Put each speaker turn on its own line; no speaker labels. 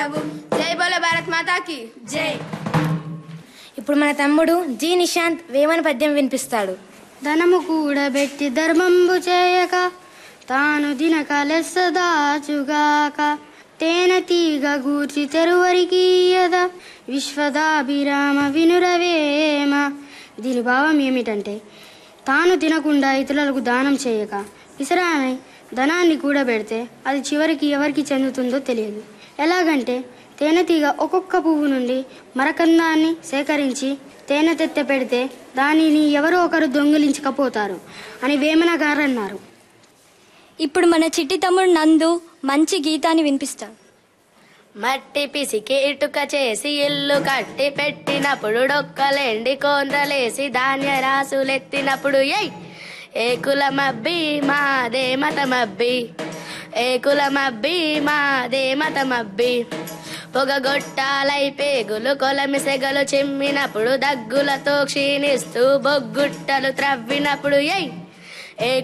వినవు జై బోలో భారత్ మాతాకి జై
ఇప్పుడు మన తమ్ముడు జి నిశాంత్ వేమన పద్యం వినిపిస్తాడు
ధనము కూడబెట్టి ధర్మంబు చేయక తాను దినక లెస్స దాచుగాక తేనె తీగ గూర్చి తెరువరికీయద విశ్వదాభిరామ వినురవేమ దీని భావం ఏమిటంటే తాను తినకుండా ఇతరులకు దానం చేయక విసరాని ధనాన్ని కూడబెడితే అది చివరికి ఎవరికి చెందుతుందో తెలియదు ఎలాగంటే తేనెటీగ ఒక్కొక్క పువ్వు నుండి మరకందాన్ని సేకరించి తేనె తెత్త పెడితే దానిని ఎవరో ఒకరు దొంగిలించకపోతారు అని వేమన గారు అన్నారు
ఇప్పుడు మన చిట్టి తమ్ముడు నందు మంచి గీతాన్ని వినిపిస్తాడు
మట్టి పిసికి ఇటుక చేసి ఇల్లు కట్టి పెట్టినప్పుడు డొక్కలేండి కోండ్రలేసి ధాన్య రాసులెత్తినప్పుడు ఎయ్ ఏ కులమబ్బి మాదే మతమబ్బి ఏ కులమబ్బి మాదే మతమబ్బి పొగగొట్టాలై పేగులు కొలమి సెగలు చిమ్మినప్పుడు దగ్గులతో క్షీణిస్తూ బొగ్గుట్టలు త్రవ్వినప్పుడు ఎయ్ ఏ